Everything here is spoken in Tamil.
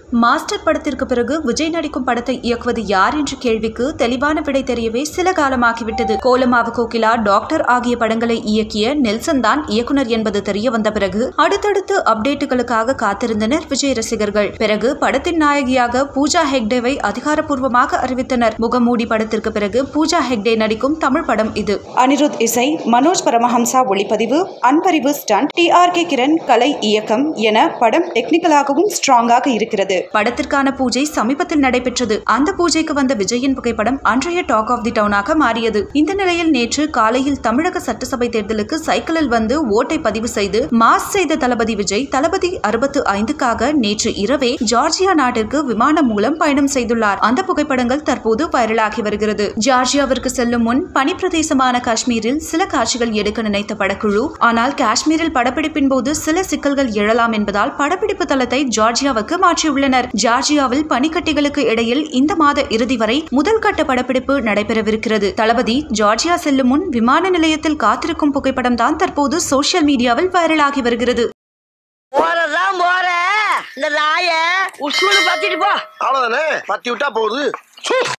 மாஸ்டர் படத்திற்கு பிறகு விஜய் நடிக்கும் படத்தை இயக்குவது யார் என்ற கேள்விக்கு தெளிவான விடை தெரியவே சில காலமாகிவிட்டது கோலமாவு கோகிலா டாக்டர் ஆகிய படங்களை இயக்கிய நெல்சன் தான் இயக்குனர் என்பது தெரிய வந்த பிறகு அடுத்தடுத்து அப்டேட்டுகளுக்காக காத்திருந்தனர் விஜய் ரசிகர்கள் பிறகு படத்தின் நாயகியாக பூஜா ஹெக்டேவை அதிகாரப்பூர்வமாக அறிவித்தனர் முகமூடி படத்திற்கு பிறகு பூஜா ஹெக்டே நடிக்கும் தமிழ் படம் இது அனிருத் இசை மனோஜ் பரமஹம்சா ஒளிப்பதிவு Anbariv stunt T R K Kiran கலை இயக்கம் என படம் டெக்னிக்கலாகவும் ஸ்ட்ராங்காக இருக்கிறது படத்திற்கான பூஜை சமீபத்தில் நடைபெற்றது அந்த பூஜைக்கு வந்த விஜயின் புகைப்படம் அன்றைய டாக் ஆஃப் தி டவுனாக மாறியது இந்த நிலையில் நேற்று காலையில் தமிழக சட்டசபை தேர்தலுக்கு சைக்கிளில் வந்து ஓட்டை பதிவு செய்து மாஸ் செய்த தளபதி விஜய் தளபதி அறுபத்து ஐந்துக்காக நேற்று இரவே ஜார்ஜியா நாட்டிற்கு விமானம் மூலம் பயணம் செய்துள்ளார் அந்த புகைப்படங்கள் தற்போது வைரலாகி வருகிறது ஜார்ஜியாவிற்கு செல்லும் முன் பனிப்பிரதேசமான காஷ்மீரில் சில காட்சிகள் எடுக்க நினைத்த படக்குழு ஆனால் காஷ்மீரில் படப்பிடிப்பின் போது சில சிக்கல்கள் எழலாம் என்பதால் படப்பிடிப்பு தளத்தை ஜார்ஜியாவுக்கு மாற்றியுள்ளனர் ஜார்ஜியாவில் பனிக்கட்டிகளுக்கு இடையில் இந்த மாத இறுதி வரை முதல் கட்ட படப்பிடிப்பு நடைபெறவிருக்கிறது தளபதி ஜார்ஜியா செல்லும் முன் விமான நிலையத்தில் காத்திருக்கும் புகைப்படம் தான் தற்போது சோசியல் மீடியாவில் வைரலாகி வருகிறது போறதான் போற இந்த நாய உசூலு பாத்திட்டு போ அவ்வளவுதானே பத்தி விட்டா போகுது சூ